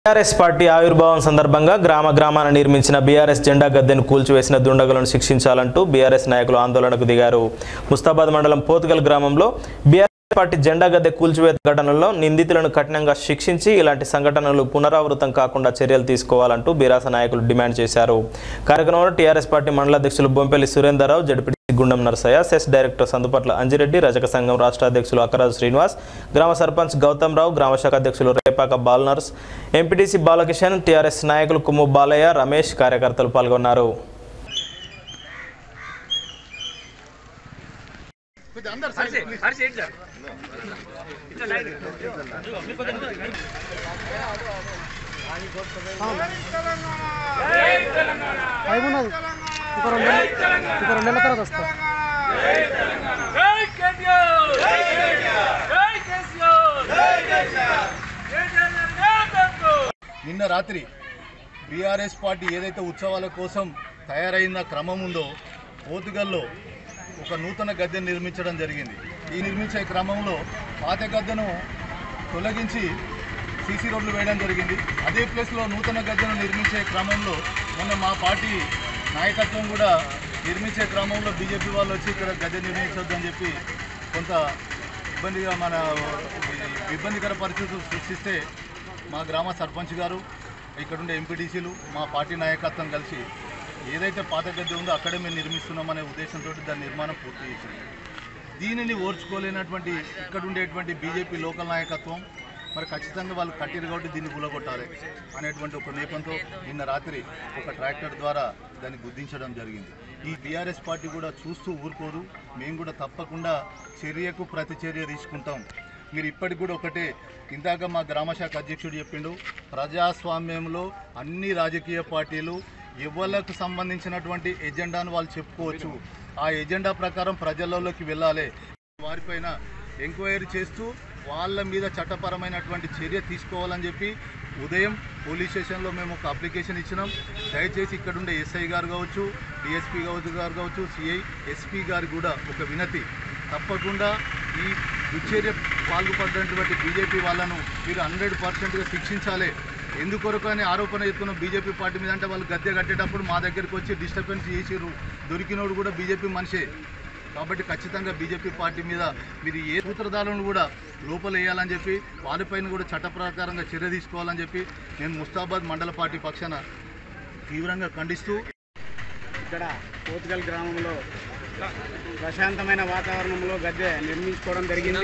BRS party ఆవిర్భావం సందర్భంగా గ్రామ గ్రామాన నిర్మించిన బీఆర్ఎస్ జెండా గద్దెను కూల్చివేసిన దుండగులను శిక్షించాలంటూ బీఆర్ఎస్ నాయకులు ఆందోళనకు దిగారు ముస్తాబాద్ మండలం పోతుగల్ గ్రామంలో బీఆర్ఎస్ పార్టీ జెండా గద్దె కూల్చివేత ఘటనలో నిందితులను కఠినంగా శిక్షించి ఇలాంటి సంఘటనలు పునరావృతం కాకుండా చర్యలు తీసుకోవాలంటూ బీరాస నాయకులు డిమాండ్ చేశారు కార్యక్రమంలో టీఆర్ఎస్ పార్టీ మండల అధ్యక్షులు బొంపెల్లి సురేందర్రావు జడిపి గుండం నరసయ్య సెస్ డైరెక్టర్ సందుపట్ల అంజిరెడ్డి రజక సంఘం రాష్ట్ర అధ్యక్షులు అక్కరాజు శ్రీనివాస్ గ్రామ సర్పంచ్ గౌతమ్ రావు గ్రామ శాఖ అధ్యక్షులు రేపాక బాలనర్స్ ఎంపీటీసీ బాలకిషన్ టీఆర్ఎస్ నాయకులు కుమ్ము బాలయ్య రమేష్ కార్యకర్తలు పాల్గొన్నారు టైం ఉన్నది ఒక రెండు నెలలు ఒక రెండు నెలల తర్వాత వస్తా జై కేటీఆర్ జై కేటీఆర్ జై కేసీఆర్ జై కేసీఆర్ కేటీఆర్ నాయకత్వం నిన్న రాత్రి బీఆర్ఎస్ పార్టీ ఏదైతే ఉత్సవాల కోసం తయారైన క్రమం ఉందో పోతుగల్లో ఒక నూతన గద్దెను నిర్మించడం జరిగింది ఈ నిర్మించే క్రమంలో పాత గద్దెను తొలగించి సీసీ రోడ్లు వేయడం జరిగింది అదే ప్లేస్లో నూతన గద్దెను నిర్మించే క్రమంలో మొన్న మా పార్టీ నాయకత్వం కూడా నిర్మించే క్రమంలో బీజేపీ వాళ్ళు వచ్చి ఇక్కడ గద్దె నిర్మించొద్దని చెప్పి కొంత ఇబ్బందిగా మన ఇబ్బందికర పరిస్థితులు సృష్టిస్తే మా గ్రామ సర్పంచ్ గారు ఇక్కడుండే ఎంపీటీసీలు మా పార్టీ నాయకత్వం కలిసి ఏదైతే పాత గద్దె ఉందో అక్కడే మేము నిర్మిస్తున్నామనే ఉద్దేశంతో దాని నిర్మాణం పూర్తి చేసింది దీనిని ఓర్చుకోలేనటువంటి ఇక్కడ ఉండేటువంటి బీజేపీ లోకల్ నాయకత్వం మరి ఖచ్చితంగా వాళ్ళు కట్టిరు కాబట్టి దీన్ని కూలగొట్టాలి అనేటువంటి ఒక నేపంతో నిన్న రాత్రి ఒక ట్రాక్టర్ ద్వారా దాన్ని గుర్తించడం జరిగింది ఈ బీఆర్ఎస్ పార్టీ కూడా చూస్తూ ఊరుకోదు మేము కూడా తప్పకుండా చర్యకు ప్రతి చర్య తీసుకుంటాం మీరు ఇప్పటికి కూడా ఒకటే ఇందాక మా గ్రామశాఖ అధ్యక్షుడు చెప్పిండు ప్రజాస్వామ్యంలో అన్ని రాజకీయ పార్టీలు ఎవరికి సంబంధించినటువంటి ఎజెండాను వాళ్ళు చెప్పుకోవచ్చు ఆ ఎజెండా ప్రకారం ప్రజలలోకి వెళ్ళాలి వారిపైన ఎంక్వైరీ చేస్తూ వాళ్ళ మీద చట్టపరమైనటువంటి చర్య తీసుకోవాలని చెప్పి ఉదయం పోలీస్ స్టేషన్లో మేము ఒక అప్లికేషన్ ఇచ్చినాం దయచేసి ఇక్కడ ఉండే ఎస్ఐ గారు కావచ్చు డిఎస్పీ కావచ్చు గారు కావచ్చు సిఐ ఎస్పీ గారు కూడా ఒక వినతి తప్పకుండా ఈ దుశ్చర్య పాల్గొపడినటువంటి బీజేపీ వాళ్ళను మీరు హండ్రెడ్ పర్సెంట్గా శిక్షించాలి ఎందుకొరకు అని ఆరోపణ ఎత్తున్న బీజేపీ పార్టీ మీద అంటే వాళ్ళు గద్దె కట్టేటప్పుడు మా దగ్గరికి వచ్చి డిస్టర్బెన్స్ చేసిర్రు దొరికినోడు కూడా బీజేపీ మనిషే కాబట్టి ఖచ్చితంగా బీజేపీ పార్టీ మీద మీరు ఏ సూత్రధారులను కూడా లోపల వేయాలని చెప్పి వారిపైన కూడా చట్ట ప్రకారంగా చర్య తీసుకోవాలని చెప్పి నేను ముస్తాబాద్ మండల పార్టీ పక్షాన తీవ్రంగా ఖండిస్తూ ఇక్కడ పోతుగల్ గ్రామంలో ప్రశాంతమైన వాతావరణంలో గద్దె నిర్మించుకోవడం జరిగింది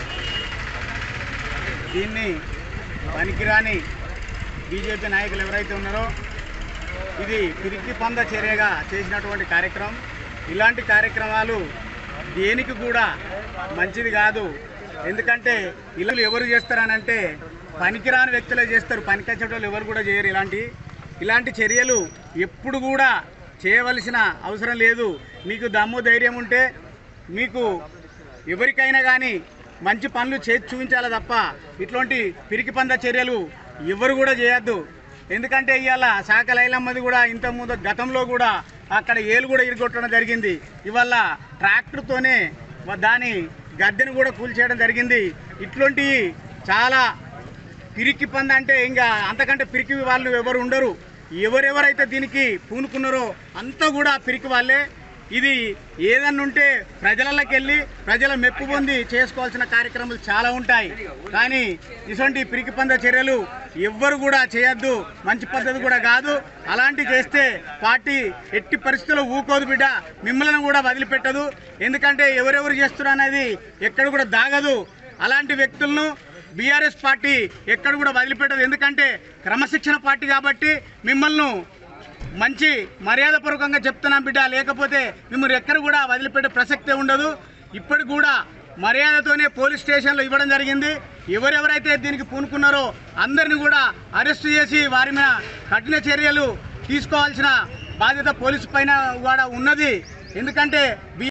దీన్ని పనికిరాని బీజేపీ నాయకులు ఎవరైతే ఉన్నారో ఇది పిరికి పంద చర్యగా చేసినటువంటి కార్యక్రమం ఇలాంటి కార్యక్రమాలు దేనికి కూడా మంచిది కాదు ఎందుకంటే ఇల్లు ఎవరు చేస్తారనంటే పనికిరాని వ్యక్తులే చేస్తారు పనికొచ్చేటోళ్ళు ఎవరు కూడా చేయరు ఇలాంటి ఇలాంటి చర్యలు ఎప్పుడు కూడా చేయవలసిన అవసరం లేదు మీకు దమ్ము ధైర్యం ఉంటే మీకు ఎవరికైనా కానీ మంచి పనులు చేసి చూపించాలి తప్ప ఇట్లాంటి పిరికి పంద చర్యలు ఎవరు కూడా చేయొద్దు ఎందుకంటే ఇవాళ శాఖ లైలమ్మది కూడా ఇంతకుముందు గతంలో కూడా అక్కడ ఏలు కూడా ఇరుగొట్టడం జరిగింది ఇవాళ ట్రాక్టర్తోనే వ- దాని గద్దెను కూడా కూల్చేయడం జరిగింది ఇట్లాంటివి చాలా పిరికి పంద అంటే ఇంకా అంతకంటే పిరికి వాళ్ళు ఎవరు ఉండరు ఎవరెవరైతే దీనికి పూనుకున్నారో అంతా కూడా పిరికి వాళ్ళే ఇది ఏదన్నా ఉంటే ప్రజలలోకి వెళ్ళి ప్రజల మెప్పు పొంది చేసుకోవాల్సిన కార్యక్రమాలు చాలా ఉంటాయి కానీ ఇటువంటి పిరికి పంద చర్యలు ఎవ్వరు కూడా చేయొద్దు మంచి పద్ధతి కూడా కాదు అలాంటి చేస్తే పార్టీ ఎట్టి పరిస్థితుల్లో ఊకోదు బిడ్డ మిమ్మల్ని కూడా వదిలిపెట్టదు ఎందుకంటే ఎవరెవరు చేస్తున్నారు అనేది ఎక్కడ కూడా దాగదు అలాంటి వ్యక్తులను బీఆర్ఎస్ పార్టీ ఎక్కడ కూడా వదిలిపెట్టదు ఎందుకంటే క్రమశిక్షణ పార్టీ కాబట్టి మిమ్మల్ని మంచి మర్యాదపూర్వకంగా చెప్తున్నాం బిడ్డ లేకపోతే మిమ్మల్ని ఎక్కడ కూడా వదిలిపెట్టే ప్రసక్తే ఉండదు ఇప్పటికి కూడా మర్యాదతోనే పోలీస్ స్టేషన్లో ఇవ్వడం జరిగింది ఎవరెవరైతే దీనికి పూనుకున్నారో అందరిని కూడా అరెస్ట్ చేసి వారి మీద కఠిన చర్యలు తీసుకోవాల్సిన బాధ్యత పోలీసు పైన కూడా ఉన్నది ఎందుకంటే